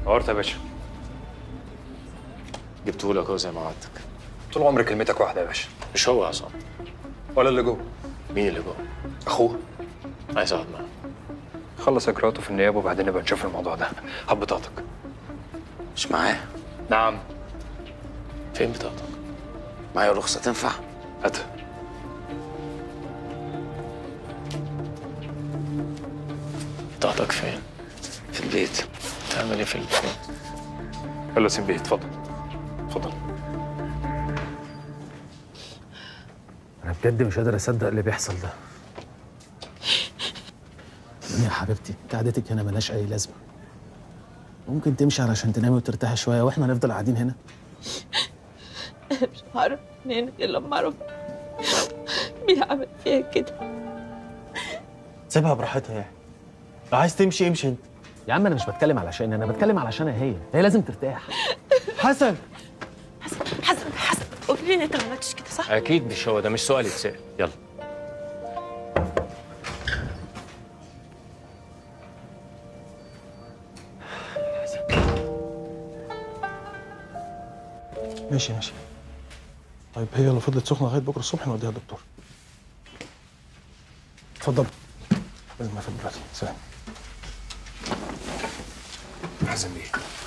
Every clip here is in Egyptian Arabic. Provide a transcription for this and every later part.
نورت يا باشا جبته لك اهو زي ما وعدتك طول عمري كلمتك واحده يا باشا مش هو يا عصام ولا اللي جوه مين اللي جوه اخوه عايز اقعد معاه خلص اجراءاته في النيابه وبعدين نبقى نشوف الموضوع ده هات بطاقتك مش معاه نعم فين بطاقتك معايا رخصة تنفع هاتها بطاقتك فين في البيت تعمل ايه في البيت يلا سيب بيه اتفضل اتفضل انا بجد مش قادر اصدق اللي بيحصل ده يا حبيبتي قعدتك هنا ملهاش اي لازمه ممكن تمشي علشان تنامي وترتاحي شويه واحنا نفضل قاعدين هنا مش هعرف منين غير لما اعرف بيعمل فيها كده سيبها براحتها يعني لو عايز تمشي امشي انت يا عم انا مش بتكلم علشان انا بتكلم علشانها هي هي لازم ترتاح حسن حسن حسن حسن قولي لي انت ما عملتش كده صح؟ اكيد مش هو ده مش سؤال يتسال يلا ماشي ماشي طيب هي لو فضلت سخنه لغايه بكره الصبح نوديها الدكتور اتفضل لازم اقفل دلوقتي سلام حسن بيه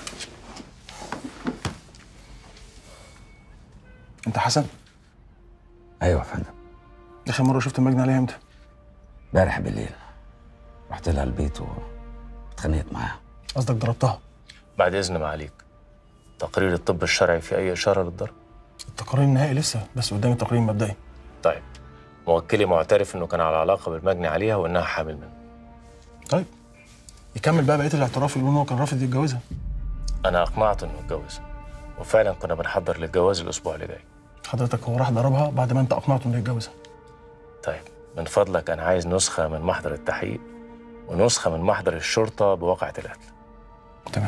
انت حسن ايوه يا فندم اخر مره شفت المجني عليها امتى امبارح بالليل رحت لها البيت واتخانقت معاها قصدك ضربتها بعد اذن معاليك تقرير الطب الشرعي في اي اشاره للضرب التقرير النهائي لسه بس قدامي تقرير مبدئي طيب موكلي معترف انه كان على علاقه بالمجني عليها وانها حامل منه طيب يكمل بقى بقيه الاعتراف اللي هو كان رافض يتجوزها انا اقنعته انه يتجوز وفعلا كنا بنحضر للجواز الاسبوع اللي جاي حضرتك هو راح ضربها بعد ما انت اقنعته انه يتجوزها طيب من فضلك انا عايز نسخه من محضر التحقيق ونسخه من محضر الشرطه بواقعه القتل تمام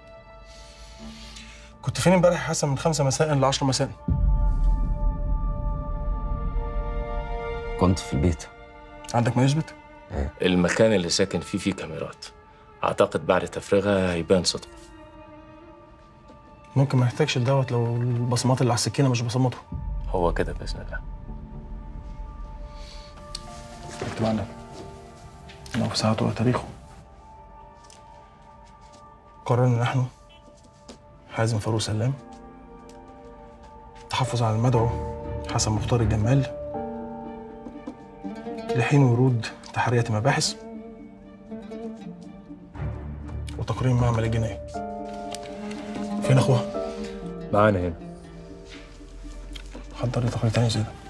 كنت فين امبارح يا حسن من خمسة مساء ل 10 مساء كنت في البيت عندك ما يثبت المكان اللي ساكن فيه فيه كاميرات اعتقد بعد تفريغها هيبان صدق ممكن ما يحتاجش الدوت لو البصمات اللي على السكينه مش بصمته هو كده باذن الله اكتب عندك لو في ساعته وتاريخه قررنا نحن حازم فاروق سلام التحفظ على المدعو حسن مختار الجمال لحين ورود تحرية مباحث وتقرير معمل الجناية فين اخوها؟ معانا هنا حضر لي تقرير تاني زي ده